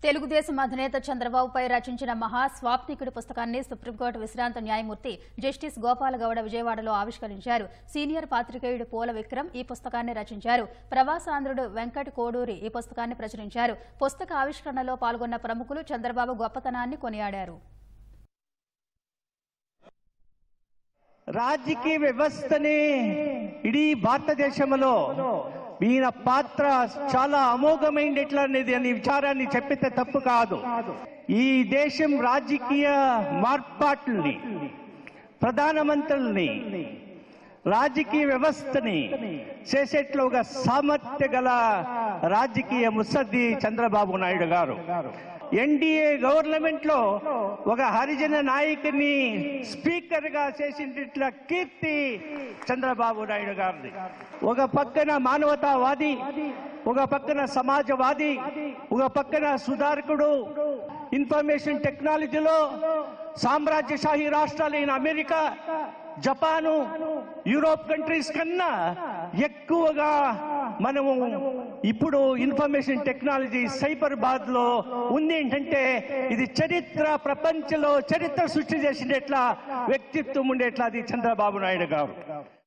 తెలుగుదేశం అధినేత చంద్రబాబుపై రచించిన మహా స్వాప్నికుడి పుస్తకాన్ని సుప్రీంకోర్టు విశ్రాంత న్యాయమూర్తి జస్టిస్ గోపాలగౌడ విజయవాడలో ఆవిష్కరించారు సీనియర్ పాత్రికేయుడు పూల విక్రమ్ ఈ పుస్తకాన్ని రచించారు ప్రవాసాంధ్రుడు వెంకట్ కోడూరి ఈ పుస్తకాన్ని ప్రచురించారు పుస్తక ఆవిష్కరణలో పాల్గొన్న ప్రముఖులు చంద్రబాబు గొప్పతనాన్ని కొనియాడారు రాజకీయ వ్యవస్థని ఇడీ భారతదేశంలో ఈయన పాత్ర చాలా అమోఘమైనట్లా అనేది అనే విచారాన్ని చెప్పితే తప్పు కాదు ఈ దేశం రాజకీయ మార్పాట్లని ప్రధానమంత్రుల్ని రాజకీయ వ్యవస్థని చేసేట్లో ఒక సామర్థ్య గల రాజకీయ ముసద్ది చంద్రబాబు నాయుడు గారు ఎన్డీఏ గవర్నమెంట్ లో ఒక హరిజన నాయకుని స్పీకర్ గా చేసినట్ల కీర్తి చంద్రబాబు నాయుడు గారిది ఒక పక్కన మానవతావాది ఒక పక్కన సమాజవాది ఒక పక్కన సుధారకుడు ఇన్ఫర్మేషన్ టెక్నాలజీలో సామ్రాజ్యశాహి రాష్ట్రాలైన అమెరికా జపాను యూరోప్ కంట్రీస్ కన్నా ఎక్కువగా మనము ఇప్పుడు ఇన్ఫర్మేషన్ టెక్నాలజీ సైబరాబాద్ లో ఉంది ఏంటంటే ఇది చరిత్ర ప్రపంచంలో చరిత్ర సృష్టి చేసినట్ల వ్యక్తిత్వం ఉండేట్లా అది చంద్రబాబు నాయుడు గారు